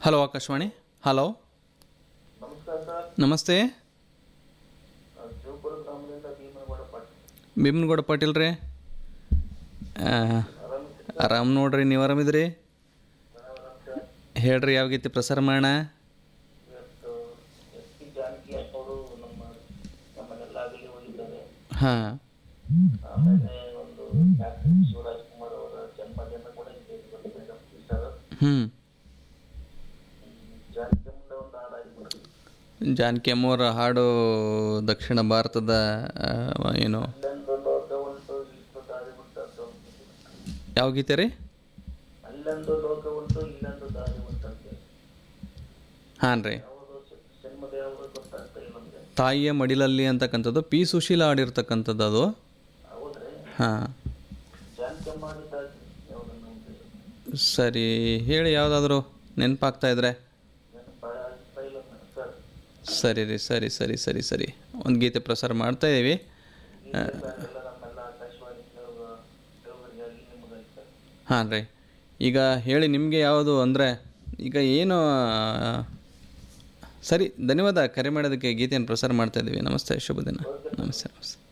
Hello Akashvani hello ನಮಸ್ಕಾರ sir ನಮಸ್ತೆ ನಾವು ಶಿವಪುರ ಗ್ರಾಮದಿಂದ ಭೀಮನಗೌಡ ಪಾಟೀಲ್ ಭೀಮನಗೌಡ ಪಾಟೀಲ್ ರೀ ಆರಾಮ್ ನೋಡ್ರಿ ನೀವು ಆರಾಮಿದ್ರಿ ಹೇಳ್ರಿ ಯಾವ ಗೀತೆ ಪ್ರಸಾರ ಮಾಡೋಣ ಇವತ್ತು ಎಸ್ ಪಿ ಜಾನಕಿ ಅವರು ನಮ್ಮ ನಮ್ಮನ್ನೆಲ್ಲ ಆಗಲಿ ಹೋಗಿದ್ದಾರೆ ಹಾಂ ಆಮೇಲೆ ಒಂದು ಡಾಕ್ಟರ್ ಶಿವರಾಜ್ ಕುಮಾರ್ ಅವರ ಜನ್ಮದಿನ ಕೂಡ ಇದೆ ಇವತ್ತು ಮೇಡಮ್ ಸರ್ ಹ್ಞೂ ಜಾನಕಿ ಮುಂದೆ ಒಂದು ಹಾಡಾಗಿಬಿಡ್ತು ಜಾನಕಿ ಅಮ್ಮವರ ಹಾಡು ದಕ್ಷಿಣ ಭಾರತದ ಆ, ಏನು ಅಲ್ಲೊಂದು ಲೋಕ ಉಂಟು ಇಷ್ಟು ದಾರಿ ಉಂಟು ಅಂತ ಒಂದು ಗೀತೆ. ಯಾವ ಗೀತೆ ರೀ ಅಲ್ಲೊಂದು ಲೋಕ ಉಂಟು ಇಲ್ಲೊಂದು ದಾರಿ ಉಂಟು ಅಂತ ಹಾಂ ರೀ ಅವರು ಜನ್ಮದೇ ಅವರು ಗೊತ್ತಾಗ್ತಾ ಇಲ್ಲ ನಮಗೆ ತಾಯಿಯ ಮಡಿಲಲ್ಲಿ ಅಂತಕ್ಕಂಥದ್ದು ಪಿ ಸುಶೀಲ ಹಾಡಿರ್ತಕ್ಕಂಥದ್ದು ಅದು ಹೌದ್ರಿ ಹಾಂ ಜಾನಕಿ ಅಮ್ಮ ಮಾಡಿದ್ದಾಗಿ ಯಾವ್ದು ನಮಗೆ ಸರಿ ಹೇಳಿ ಯಾವುದಾದ್ರೂ ನೆನಪಾಗ್ತಾ ಇದ್ರೆ ನೆನಪಾಗ್ತಾ ಇಲ್ಲ ಸರ್ ಸರಿ ರೀ ಸರಿ ಸರಿ ಸರಿ ಸರಿ ಒಂದು ಗೀತೆ ಪ್ರಸಾರ ಮಾಡ್ತಾ ಇದ್ದೀವಿ ಎಲ್ಲ ನಮ್ಮೆಲ್ಲ ಆಕಾಶವಾಣಿ ಕೇಳುವ- ಕೇಳುಗರಿಗಾಗಿ ನಿಮಗಾಗಿ ಸರ್ ಹಾಂ ರೀ ಈಗ ಹೇಳಿ ನಿಮಗೆ ಯಾವುದು ಅಂದರೆ ಈಗ ಏನು ಆ, ಸರಿ ಧನ್ಯವಾದ ಕರೆ ಮಾಡೋದಕ್ಕೆ ಗೀತೆಯನ್ನು ಪ್ರಸಾರ ಮಾಡ್ತಾ ಇದ್ದೀವಿ ನಮಸ್ತೆ ಶುಭ ದಿನ ನಮಸ್ತೆ ನಮಸ್ತೆ